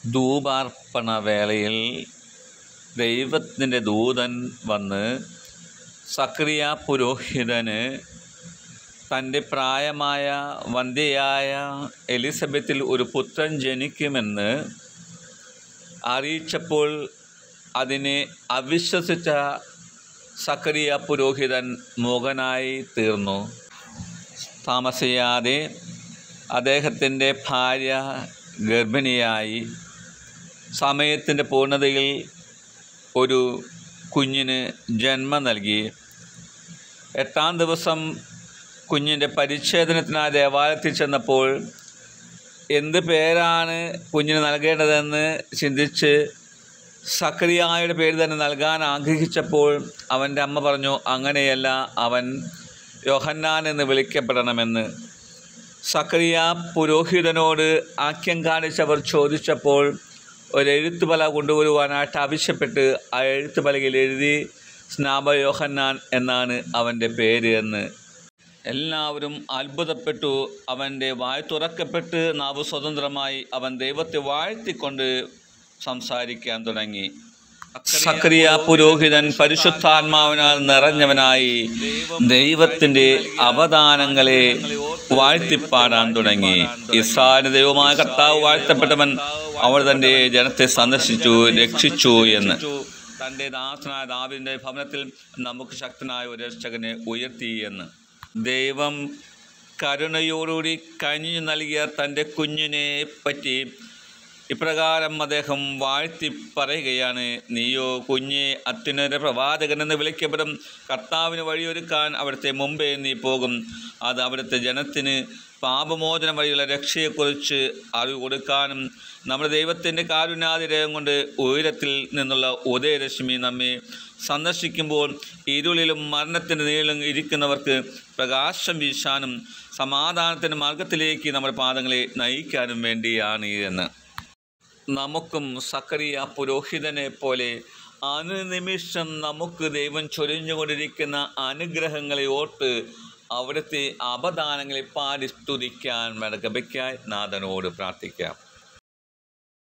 ധൂപാർപ്പണ വേളയിൽ ദൈവത്തിൻ്റെ ദൂതൻ വന്ന് സക്രിയ പുരോഹിതന് തൻ്റെ പ്രായമായ വന്ധ്യയായ എലിസബത്തിൽ ഒരു പുത്രൻ ജനിക്കുമെന്ന് അറിയിച്ചപ്പോൾ അതിനെ അവിശ്വസിച്ച സക്രിയ പുരോഹിതൻ മോഹനായി തീർന്നു താമസിയാതെ അദ്ദേഹത്തിൻ്റെ ഭാര്യ ഗർഭിണിയായി സമയത്തിൻ്റെ പൂർണ്ണതയിൽ ഒരു കുഞ്ഞിന് ജന്മം നൽകി എട്ടാം ദിവസം കുഞ്ഞിൻ്റെ പരിച്ഛേദനത്തിനായി ദേവാലയത്തിൽ ചെന്നപ്പോൾ എന്ത് പേരാണ് കുഞ്ഞിന് നൽകേണ്ടതെന്ന് ചിന്തിച്ച് സക്രിയായുടെ പേര് തന്നെ നൽകാൻ ആഗ്രഹിച്ചപ്പോൾ അവൻ്റെ അമ്മ പറഞ്ഞു അങ്ങനെയല്ല അവൻ യോഹന്നാൻ എന്ന് വിളിക്കപ്പെടണമെന്ന് സക്രിയ പുരോഹിതനോട് ആക്യം കാണിച്ചവർ ചോദിച്ചപ്പോൾ ഒരു എഴുത്തുപല കൊണ്ടുവരുവാനായിട്ട് ആവശ്യപ്പെട്ട് ആ എഴുത്തുപലകയിൽ എഴുതി സ്നാപ യോഹന്നാൻ എന്നാണ് അവൻ്റെ പേര് എന്ന് എല്ലാവരും അത്ഭുതപ്പെട്ടു അവൻ്റെ വായ് തുറക്കപ്പെട്ട് നാവ് സ്വതന്ത്രമായി അവൻ ദൈവത്തെ വാഴ്ത്തിക്കൊണ്ട് സംസാരിക്കാൻ തുടങ്ങി സക്രിയ പുരോഹിതൻ പരിശുദ്ധാത്മാവിനാൽ നിറഞ്ഞവനായി ദൈവത്തിൻ്റെ അവദാനങ്ങളെ വാഴ്ത്തിപ്പാടാൻ തുടങ്ങി ഇസ്രായേൽ ദൈവമായ കർത്താവ് വാഴ്ത്തപ്പെട്ടവൻ അവൾ തൻ്റെ ജനത്തെ സന്ദർശിച്ചു രക്ഷിച്ചു എന്ന് തൻ്റെ ദാസനായ ദാവിൻ്റെ ഭവനത്തിൽ നമുക്ക് ശക്തനായ ഒരു രക്ഷകനെ ഉയർത്തി എന്ന് ദൈവം കരുണയോടുകൂടി കനിഞ്ഞു നൽകിയ തൻ്റെ കുഞ്ഞിനെ പറ്റി ഇപ്രകാരം അദ്ദേഹം വാഴ്ത്തി പറയുകയാണ് നീയോ കുഞ്ഞെ അത്യുന്നത പ്രവാചകൻ എന്ന് വിളിക്കപ്പെടും കർത്താവിന് വഴിയൊരുക്കാൻ അവിടുത്തെ മുമ്പേ നീ പോകും അത് അവിടുത്തെ ജനത്തിന് പാപമോചന വഴിയുള്ള രക്ഷയെക്കുറിച്ച് അറിവ് കൊടുക്കാനും നമ്മുടെ ദൈവത്തിൻ്റെ കാരുണ്യാതിരയം കൊണ്ട് ഉയരത്തിൽ നിന്നുള്ള ഉദയരശ്മി നമ്മെ സന്ദർശിക്കുമ്പോൾ ഇരുളിലും മരണത്തിൻ്റെ നീളം ഇരിക്കുന്നവർക്ക് പ്രകാശം വീശാനും സമാധാനത്തിൻ്റെ മാർഗത്തിലേക്ക് നമ്മുടെ പാദങ്ങളെ നയിക്കാനും വേണ്ടിയാണ് എന്ന് നമുക്കും സക്കറിയ പുരോഹിതനെ പോലെ അനുനിമിഷം നമുക്ക് ദൈവം ചൊരിഞ്ഞുകൊണ്ടിരിക്കുന്ന അനുഗ്രഹങ്ങളെ ഓർത്ത് അവിടുത്തെ അപദാനങ്ങളെ പാടി സ്തുതിക്കാൻ മെടകബയ്ക്കായി നാഥനോട് പ്രാർത്ഥിക്കാം